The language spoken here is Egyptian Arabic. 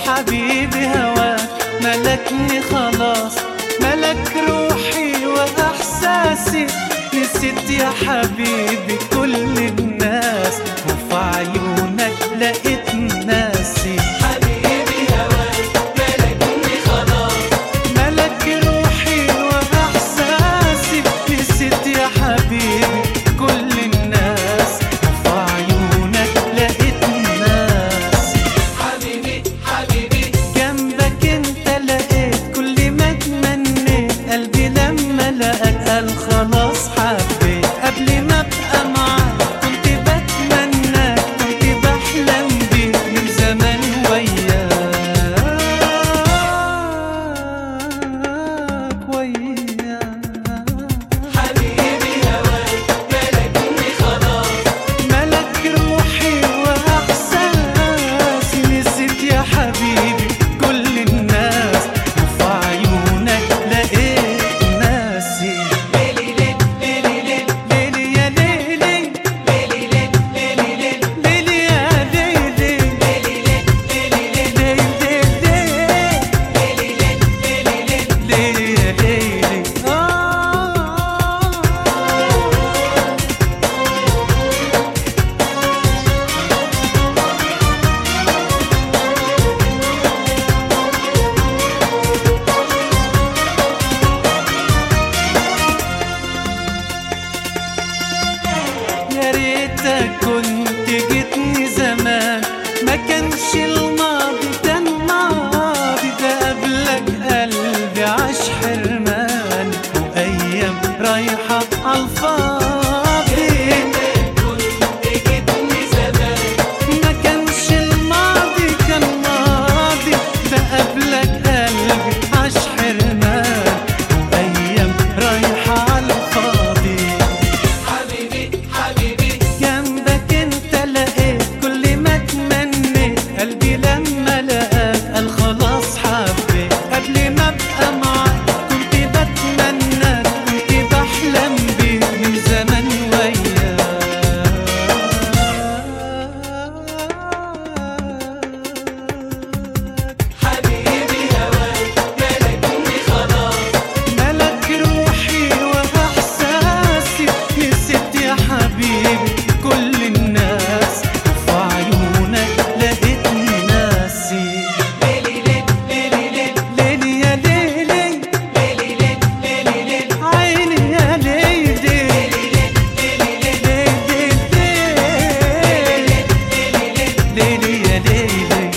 حبيبي هواك ملكني خلاص ملك روحي واحساسي نسيت يا حبيبي كل الناس وفي عيونك لقيت ناسي حبيبي هواك ملكني خلاص ملك روحي واحساسي نسيت يا حبيبي كل الناس وفي عيونك لقيت ناسي حبيبي حبيبي جنبك انت لقيت كل ما تمنيت قلبي لما لقاك قال خلاص حبيت قبل ما ابقى معاك كنت بتمناك كنت بحلم بيك من زمان وياك وياك حبيبي هواك ملكني خلاص ملك روحي واحساسي نسيت يا حبيبي كل الناس وفي عيونك لقيت ناسي ليلي ليل ليلي ليل ليلي يا ليلي ليلي ليل ليلي ليل ليلي يا ليلي ليلي ليل ليلي ليل ليلي ليلي ليلي ليل ليلي ليل ليلي يا ليلي آه يا ريتك كنت جيتني زمان ما كانش الماضي كان ماضي ده قبلك قلبي عاش حرمان وايام رايحه عالفاضي كنت جيتني زمان ما كانش الماضي كان ماضي ده قبلك قلبي عاش حرمان وايام رايحه عالفاضي حبيبي حبيبي جنبك انت لقيت كل ما تمنيت قلبي لما لقاك قال خلاص حبيت قبل ما ابقى معاك كنت بتمنى كنت بحلم بيك من زمان وياك حبيبي هواك ملكني خلاص ملك روحي واحساسي نسيت يا حبيبي كل الناس وفي عيونك لقيتني ناسي ليلي ليل ليلي ليل ليلي يا ليلي ليلي ليل ليلي ليل عيني يا ليلي ليلي ليل ليلي ليل ليلي ليلي ليلي ليل ليلي يا ليلي